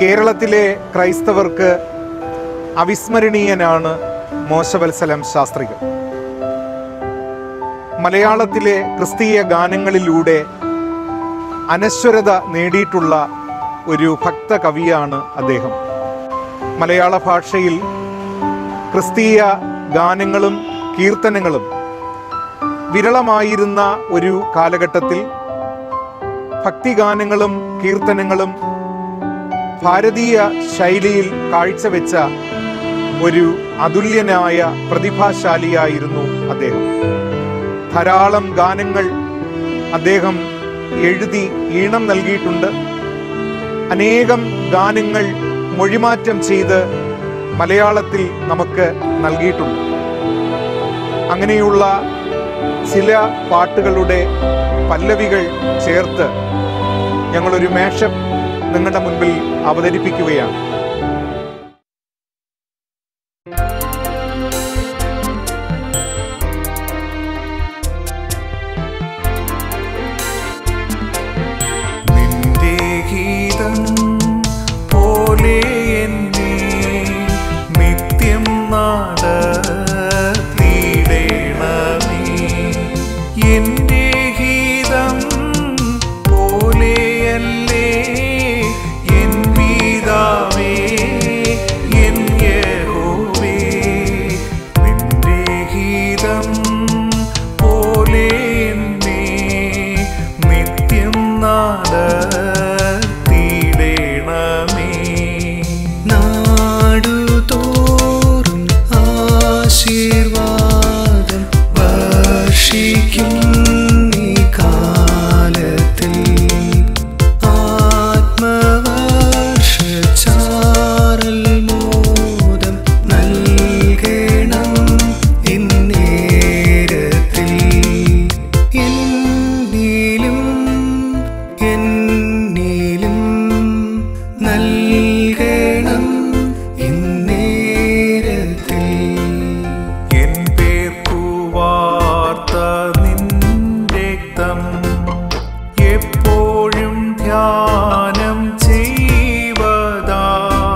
കേരളത്തിലെ ക്രൈസ്തവർക്ക് അവിസ്മരണീയനാണ് മോശവത്സലം ശാസ്ത്രികൾ മലയാളത്തിലെ ക്രിസ്തീയ ഗാനങ്ങളിലൂടെ അനശ്വരത നേടിയിട്ടുള്ള ഒരു ഭക്ത കവിയാണ് അദ്ദേഹം മലയാള ഭാഷയിൽ ക്രിസ്തീയ ഗാനങ്ങളും കീർത്തനങ്ങളും വിരളമായിരുന്ന ഒരു കാലഘട്ടത്തിൽ ഭക്തിഗാനങ്ങളും കീർത്തനങ്ങളും ഭാരതീയ ശൈലിയിൽ കാഴ്ചവെച്ച ഒരു അതുല്യനായ പ്രതിഭാശാലിയായിരുന്നു അദ്ദേഹം ധാരാളം ഗാനങ്ങൾ അദ്ദേഹം എഴുതി ഈണം നൽകിയിട്ടുണ്ട് അനേകം ഗാനങ്ങൾ മൊഴിമാറ്റം ചെയ്ത് മലയാളത്തിൽ നമുക്ക് നൽകിയിട്ടുണ്ട് അങ്ങനെയുള്ള ചില പാട്ടുകളുടെ പല്ലവികൾ ചേർത്ത് ഞങ്ങളൊരു മേഷപ്പ് നിങ്ങളുടെ മുൻപിൽ അവതരിപ്പിക്കുകയാണ് നിന്റെ ഗീതം പോലെ എന്നെ നിത്യം നടത്തിയിടണമേ എന്റെ ഗീതം പോലെയല്ലേ എൻ പിതാവേ എൻ യഹോവേ നിന്റെ ഗീതം പോലെ എന്നെ നിത്യം നടത്തിയിടണമേ നാടുതോറും ആശീർവാദം വർഷിക്കും ഈ കാലത്തിൽ ആത്മവർഷചാരൽ മോദം നൽകണം ഇന്നേരത്തിൽ എന്നിലും എന്നിലും നൽകണം ഇന്നേരത്തിൽ എൻ പേർക്കു വാർത്ത നിന്റെ രക്തം എപ്പോഴും ധ്യാനം ചെയ്വതാ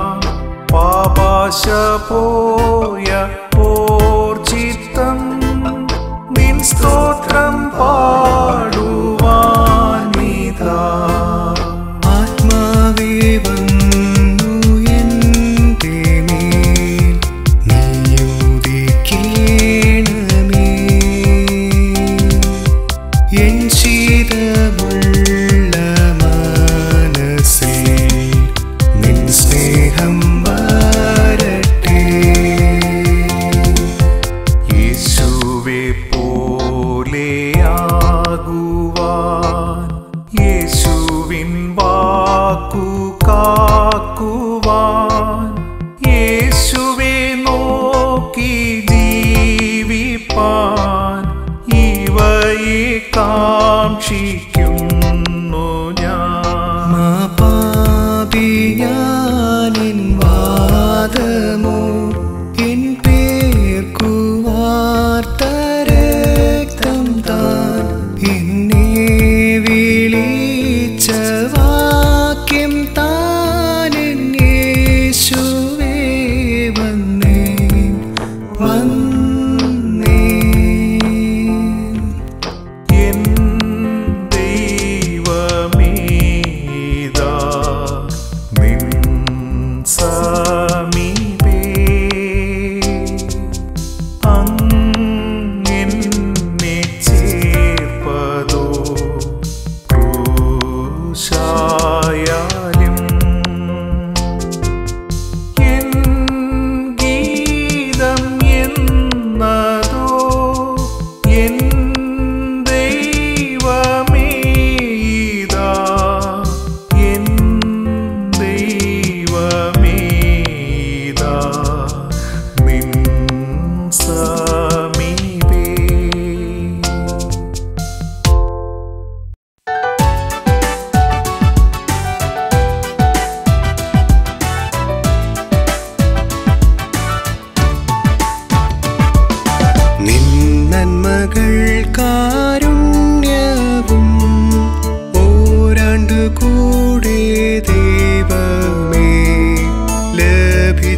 പാപാശ പോയ ഓർച്ചിത്തം നിൻ സ്തോത്രം പാടുവാൻ നീതാ ആത്മാവേ വന്നു എൻ്റെ മേൽ നീയുദിക്കണമേ എൻ ശീതമുള്ള മനസ്സിൽ നിൻ സ്നേഹം വരട്ടെ യേശുവെ പോലെയാകുവാൻ യേശുവിൻ വാക്കു കാക്കുവാൻ യേശുവെ നോക്കി ജീവിപ്പാൻ ഇവയെ കാക്ഷിക്കുന്നു ഞാൻ പാപി ഞാനിൻ വാദമോ എൻ പേർക്കു വാർത്ത രക്തം താൻ എന്നെ വിളിച്ച വാക്യം താൻ എൻ യേശുവേ വന്നേ വന്നേ എൻ ദൈവമേതാ നിൻ സമീപേ അങ്ങെന്നെ ചേർപ്പതോ ക്രൂശായാലും എൻ ഗീതം എന്നതോ എൻ ദൈവമേതാ എൻ ദൈവമേതാ നിൻ സമീപേ യേശുവേ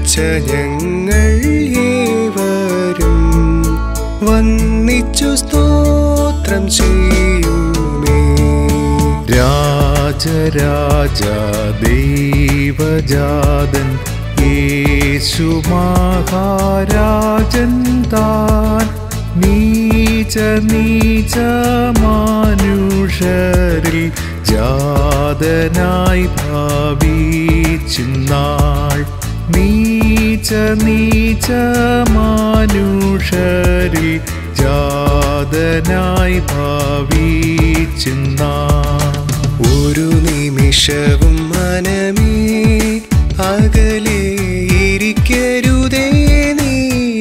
ജനിച്ച ഞങ്ങൾ ഏവരും വന്നിച്ചു സ്തോത്രം ചെയ്യുമേ രാജരാജ ദൈവജാതൻ യേശു മഹാരാജൻ താൻ നീച നീച മാനുഷരിൽ ജാതനായി ഭാവിച്ചിന്നാൾ നീച നീച മാനുഷരിൽ ജാതനായി ഭാവിച്ചിന്നാൾ ഒരു നിമിഷവും മനമേ അകലെ ഇരിക്കരുതേ നീ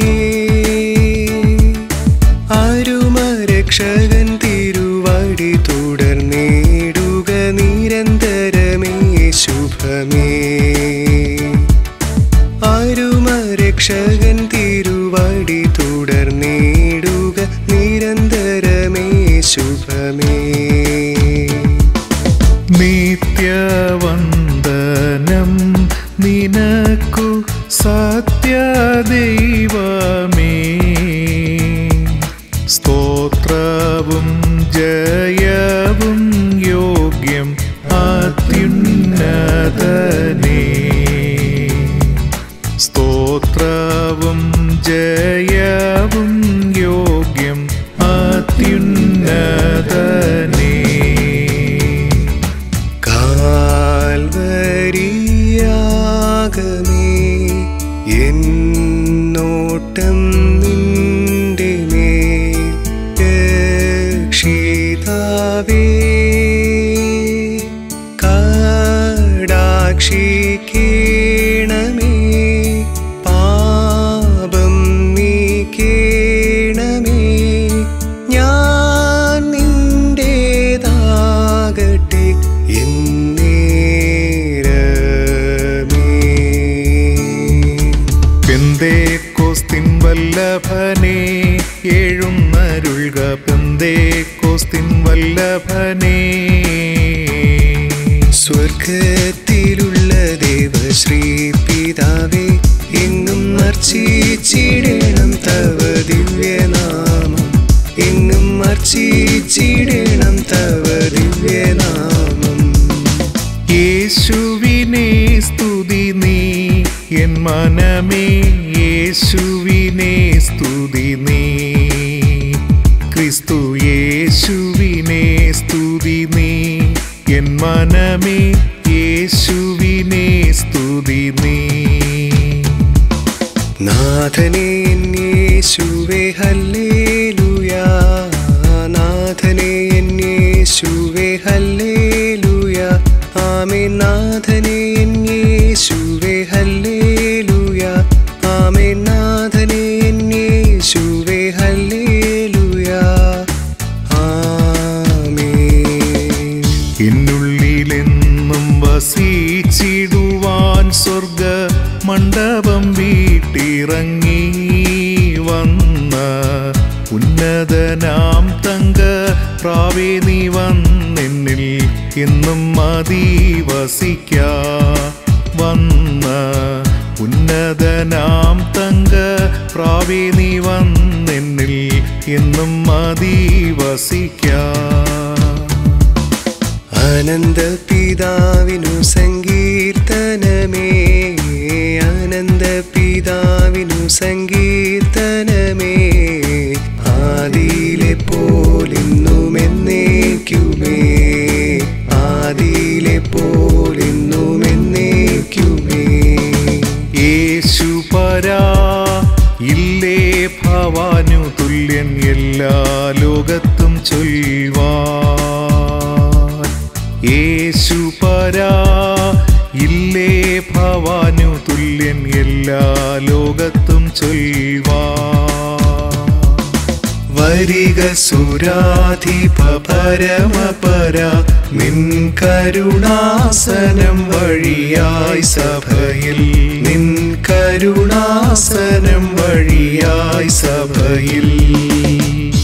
അരുമരക്ഷകൻ തിരുവടി തുടർന്നേടുക നിരന്തരമേ ശുഭമേ അരുമരക്ഷകൻ തിരുവടി തുടർന്നേടുക നിരന്തരമേ ശുഭമേ നിത്യവന്ദനം നിനക്കു സത്യദൈവമേ സ്തോത്രവും ജയവും യോഗ്യം അത്യുന്നതനേ സ്തോത്രവും ജയവും യോഗ്യം അത്യുന്നതനേ കാൽവരിയാകമേ എന്നോട്ടം നിന്റെ മേൽ രക്ഷിതാവേ കടാക്ഷിക്കേണമേ പാപം നീക്കേണമേ ഞാൻ നിന്റേതാകട്ടെ എന്നേരമേ പെന്തേക്കോസ്തിൻ വല്ലഭനെ എഴുന്നരുൾക പെന്തേക്കോസ്തിൻ വല്ലഭനെ സ്വർഗത്തിലുള്ള ദേവശ്രീ പിതാവേ എങ്ങും അർച്ചിച്ചിടണം തവ ദിവ്യനാമം എങ്ങും അർച്ചിച്ചിടണം തവ ദിവ്യനാമം യേശുവിനെ സ്തുതി നീ എൻ മനമേ യേശുവിനെ സ്തുതി നീ ക്രിസ്തു യേശുവിനെ സ്തുതി നീ എൻ മനമേ യേശുവിനെ സ്തുതി നീ നാഥനെ എന്നേശുവേ ഹല്ലേലൂയാ നാഥനെ എന്നേശുവേ ഹല്ലേലൂയാ ആമേ നാഥനെ എന്നേശുവേ ഹല്ലേലൂയാ ആമേ നാഥനെ എന്നേശുവേ ഹല്ലേലൂയാ ആമേൻ എന്നുള്ളിലെന്നും വസിച്ചിടുവാൻ സ്വർഗ മണ്ഡപം വീട്ടിറങ്ങി വന്ന ഉന്നതനാം തങ്ക പ്രാവേ നീ വന്നെന്നിൽ എന്നും മതിവസിക്ക വന്ന ഉന്നതനാം തങ്ക പ്രാവേ നീ വന്നെന്നിൽ എന്നും മതിവസിക്ക ആനന്ദ പിതാവിനു സങ്കീർത്തനമേ ആനന്ദ പിതാവിനു സങ്കീർത്തനമേ ആദിയിലെ പോലിന്നും എന്നേക്കുമേ ആദിയിലെ പോലിന്നും എന്നേക്കുമേ യേശു പരാ ഇല്ലേ ഭവാനു തുല്യൻ എല്ലാ ലോകത്തും ചൊൽവാൻ യേശു പരാ ഇല്ലേ ഭവാനു തുല്യൻ എല്ലാ ലോകത്തും ചൊൽവാൻ വരിക സുരാധിപ പരമപര നിൻ കരുണാസനം വഴിയായി സഭയിൽ നിൻ കരുണാസനം വഴിയായി സഭയിൽ